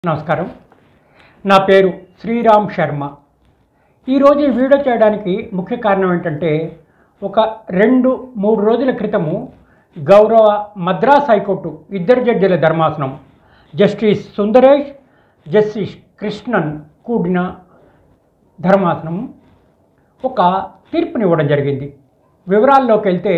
నమస్కారం నా పేరు శ్రీరామ్ శర్మ ఈరోజు ఈ వీడియో చేయడానికి ముఖ్య కారణం ఏంటంటే ఒక రెండు మూడు రోజుల క్రితము గౌరవ మద్రాస్ హైకోర్టు ఇద్దరు జడ్జిల ధర్మాసనం జస్టిస్ సుందరేష్ జస్టిస్ కృష్ణన్ కూడిన ధర్మాసనం ఒక తీర్పునివ్వడం జరిగింది వివరాల్లోకి వెళ్తే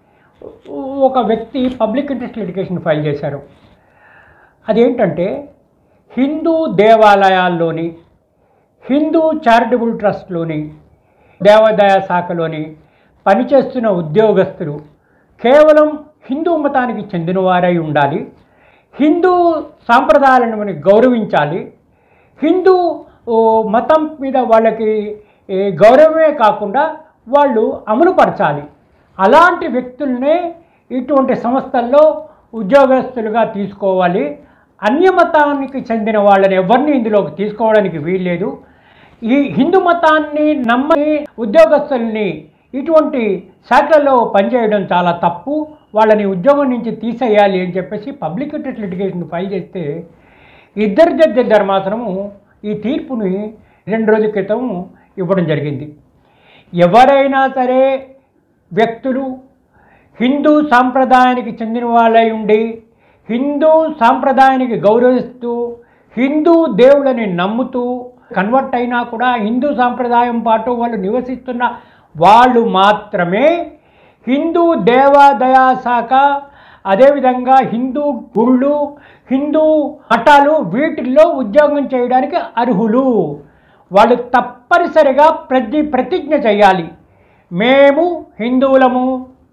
ఒక వ్యక్తి పబ్లిక్ ఇంట్రెస్ట్ లిటిగేషన్ ఫైల్ చేశారు అదేంటంటే హిందూ దేవాలయాల్లోని హిందూ చారిటబుల్ ట్రస్ట్లోని దేవాదాయ శాఖలోని పనిచేస్తున్న ఉద్యోగస్తులు కేవలం హిందూ మతానికి చెందినవారై ఉండాలి హిందూ సాంప్రదాయాలను గౌరవించాలి హిందూ ఓ, మతం మీద వాళ్ళకి ఏ, గౌరవమే కాకుండా వాళ్ళు అమలుపరచాలి అలాంటి వ్యక్తుల్నే ఇటువంటి సంస్థల్లో ఉద్యోగస్తులుగా తీసుకోవాలి అన్య మతానికి చెందిన వాళ్ళని ఎవరిని ఇందులోకి తీసుకోవడానికి వీల్లేదు ఈ హిందూ మతాన్ని నమ్మని ఉద్యోగస్తుల్ని ఇటువంటి శాఖలలో పనిచేయడం చాలా తప్పు వాళ్ళని ఉద్యోగం నుంచి తీసేయాలి అని చెప్పేసి పబ్లిక్ ఇంట్రెస్ట్ లిటిగేషన్ ఫైల్ చేస్తే ఇద్దరు జడ్జి ధర్మాసనము ఈ తీర్పుని రెండు రోజుల క్రితం ఇవ్వడం జరిగింది ఎవరైనా సరే వ్యక్తులు హిందూ సాంప్రదాయానికి చెందిన వాళ్ళై ఉండి హిందూ సాంప్రదాయానికి గౌరవిస్తూ హిందూ దేవుళ్ళని నమ్ముతూ కన్వర్ట్ అయినా కూడా హిందూ సాంప్రదాయం పాటు వాళ్ళు నివసిస్తున్న వాళ్ళు మాత్రమే హిందూ దేవాదయా శాఖ అదేవిధంగా హిందూ గుళ్ళు హిందూ మఠాలు వీటిల్లో ఉద్యోగం చేయడానికి అర్హులు వాళ్ళు తప్పనిసరిగా ప్రతి ప్రతిజ్ఞ చేయాలి మేము హిందువులము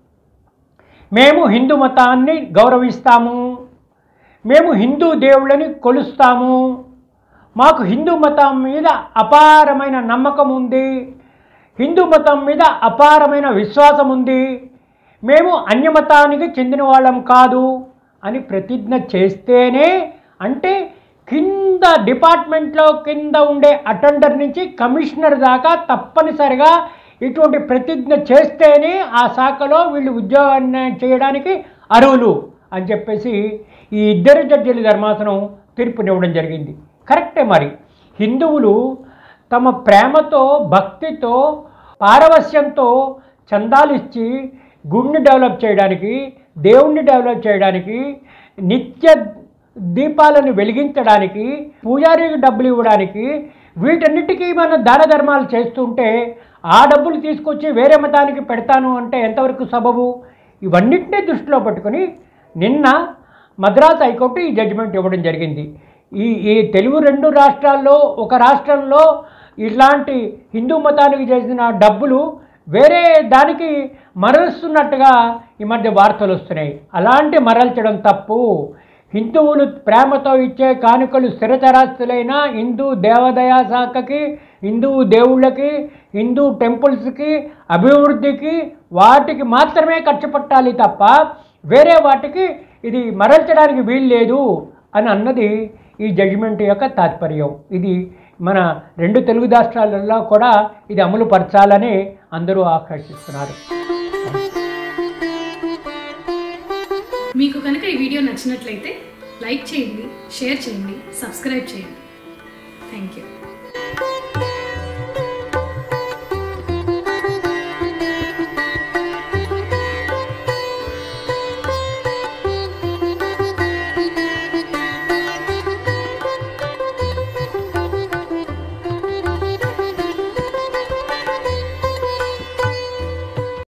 మేము హిందూ మతాన్ని గౌరవిస్తాము మేము హిందూ దేవుళ్ళని కొలుస్తాము మాకు హిందూ మతం మీద అపారమైన నమ్మకం ఉంది హిందూ మతం మీద అపారమైన విశ్వాసం ఉంది మేము అన్యమతానికి చెందిన వాళ్ళం కాదు అని ప్రతిజ్ఞ చేస్తేనే అంటే కింద డిపార్ట్మెంట్లో కింద ఉండే అటెండర్ నుంచి కమిషనర్ దాకా తప్పనిసరిగా ఇటువంటి ప్రతిజ్ఞ చేస్తేనే ఆ శాఖలో వీళ్ళు ఉద్యోగాన్ని చేయడానికి అర్హులు అని చెప్పేసి ఈ ఇద్దరు జడ్జిల ధర్మాసనం తీర్పునివ్వడం జరిగింది కరెక్టే మరి హిందువులు తమ ప్రేమతో భక్తితో పారవస్యంతో చందాలు ఇచ్చి గుడిని డెవలప్ చేయడానికి దేవుణ్ణి డెవలప్ చేయడానికి నిత్య దీపాలను వెలిగించడానికి పూజారికి డబ్బులు ఇవ్వడానికి వీటన్నిటికీ మనం దాన ధర్మాలు చేస్తుంటే ఆ డబ్బులు తీసుకొచ్చి వేరే మతానికి పెడతాను అంటే ఎంతవరకు సబబు ఇవన్నింటినీ దృష్టిలో పెట్టుకొని నిన్న మద్రాస్ హైకోర్టు ఈ జడ్జిమెంట్ ఇవ్వడం జరిగింది ఈ ఈ తెలుగు రెండు రాష్ట్రాల్లో ఒక రాష్ట్రంలో ఇట్లాంటి హిందూ మతానికి చేసిన డబ్బులు వేరే దానికి మరలుస్తున్నట్టుగా ఈ మధ్య వార్తలు వస్తున్నాయి అలాంటి మరల్చడం తప్పు హిందువులు ప్రేమతో ఇచ్చే కానుకలు స్థిరచరాస్తులైన హిందూ దేవాదయ శాఖకి హిందూ దేవుళ్ళకి హిందూ టెంపుల్స్కి అభివృద్ధికి వాటికి మాత్రమే ఖర్చు పెట్టాలి తప్ప వేరే వాటికి ఇది మరల్చడానికి వీల్లేదు అని అన్నది ఈ జడ్జిమెంట్ యొక్క తాత్పర్యం ఇది మన రెండు తెలుగు రాష్ట్రాలలో కూడా ఇది అమలు పరచాలని అందరూ ఆకర్షిస్తున్నారు మీకు కనుక ఈ వీడియో నచ్చినట్లయితే లైక్ చేయండి షేర్ చేయండి సబ్స్క్రైబ్ చేయండి థ్యాంక్ యూ